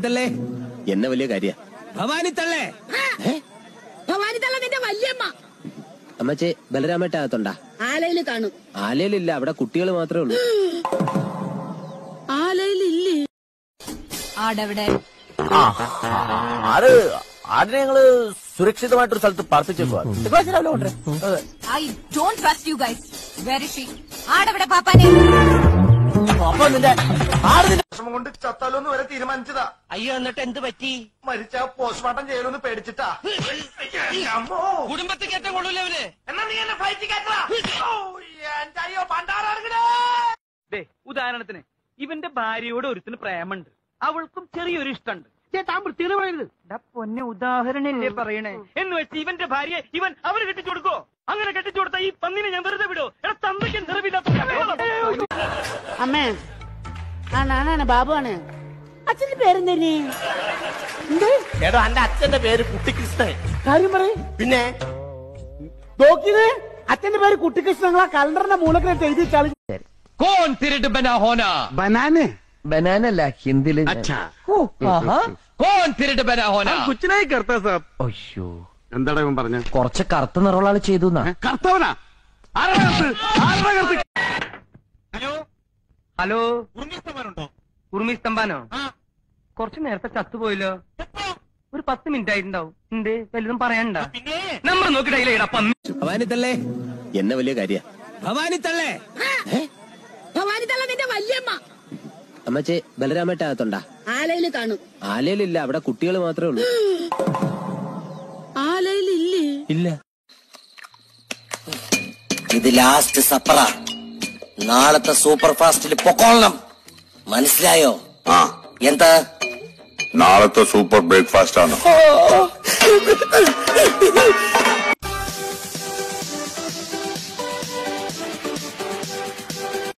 ഭവാനിത്തള്ളേ എന്നെ വലിയ കാര്യ ഭവാനിത്തള്ളേ ഭവാനി തള്ള നിന്റെ വല്യമ്മ അമ്മച്ചേ ബലരാമേട്ടകത്തുണ്ടാ ആലയില് കാണും ആലയിലില്ല അവിടെ കുട്ടികൾ മാത്രമേ ഉള്ളൂ ആലയിലില്ലേ ആടവിടെ അത് ആടിനെ ഞങ്ങള് സുരക്ഷിതമായിട്ടൊരു സ്ഥലത്ത് പാർപ്പിച്ചേക്കുവാ I don't trust you guys very she ആടവിടെ പാപ്പാനെ അപ്പൊ നിന്റെ ആട് നിന്റെ വിഷമം കൊണ്ട് ചത്താലോന്ന് വരെ തീരുമാനിച്ചതാ അയ്യോ എന്നിട്ട് എന്ത് പറ്റി മരിച്ച പോസ്റ്റ്മോർട്ടം ചെയ്യലൊന്ന് പേടിച്ചിട്ടാ അമ്മോ കുടുംബത്തിൽ കയറ്റം കൊള്ളൂലേ അവര് എന്നാ നീ എന്നെ ഫ്ലൈറ്റ് കയറ്റടാ ഓ, എന്റെ അയ്യോ പണ്ടാറങ്ങടേ ദേ ഉദാഹരണത്തിന് ഇവന്റെ ഭാര്യയോട് ഒരുത്തിന് പ്രേമുണ്ട് അവൾക്കും ചെറിയൊരു ഇഷ്ടമുണ്ട് ചേട്ടാ വൃത്തികൾ പറയരുത് എടാ പൊന്നെ ഉദാഹരണല്ലേ പറയണേ എന്ന് വെച്ച് ഇവന്റെ ഭാര്യയെ ഇവൻ അവര് കെട്ടിച്ചു കൊടുക്കോ അങ്ങനെ കെട്ടിച്ചു കൊടുത്ത ഈ പന്നിനെ ഞാൻ വെറുതെ വിടോ എടാ തന്തയ്ക്ക് നിറവില്ലാത്ത അമ്മേ ആ ഞാനാണ് ബാബുവാണ് അച്ഛന്റെ പേരെന്തന്നെ എന്ത് എടോ എന്റെ അച്ഛന്റെ പേര് കുട്ടിക്കൃഷ്ണൻ കാര്യം പറയും പിന്നെ നോക്കിയത് അച്ഛന്റെ പേര് കുട്ടിക്കൃഷ്ണങ്ങളാ കലണ്ടറിന്റെ മൂലക്കിനെ എഴുതി ചളി കോൺ തിരിട്ട് ബനാ ഹോന ബനാന് ബനാനല്ല ഹിന്ദിയിൽ കോൺ തിരിട്ട് ബനാ ഹോന കുച്ചിനായി കർത്ത സാബ് അയ്യോ എന്താടാ ഇവൻ പറഞ്ഞ കുറച്ച് കറുത്ത നിറമുള്ള ആള് ചെയ്തു കർത്തവനാ ആരാടാ കർത്ത്? ആരാടാ കർത്ത്? ഹലോ ഹലോ ഉറുമിസ്തംഭാനോ കുറച്ച് നേരത്തെ ചത്തുപോയല്ലോ ഒരു പത്ത് മിനിറ്റ് ആയിട്ടുണ്ടാവും എന്ത് വലുതും പറയാനുണ്ടോ നമ്പർ നോക്കിയിട്ടാ പന്നി ഭവാനിത്തള്ളേ എന്നെ വലിയ കാര്യ ഭവാനിത്തള്ളേ ഭവാനി തള്ള നിന്റെ വല്യമ്മ അമ്മച്ചേ ബലരാമേട്ടകത്തുണ്ടാ ആലയില് കാണും ആലയിലില്ല അവിടെ കുട്ടികൾ മാത്രമേ ഉള്ളൂ ആലയിലില്ലേ ഇല്ല ഇത് ലാസ്റ്റ് സപ്പറ നാളത്തെ സൂപ്പർ ഫാസ്റ്റിൽ പൊക്കോളണം മനസ്സിലായോ ആ എന്താ നാളത്തെ സൂപ്പർ ബ്രേക്ക്ഫാസ്റ്റ് ആണ്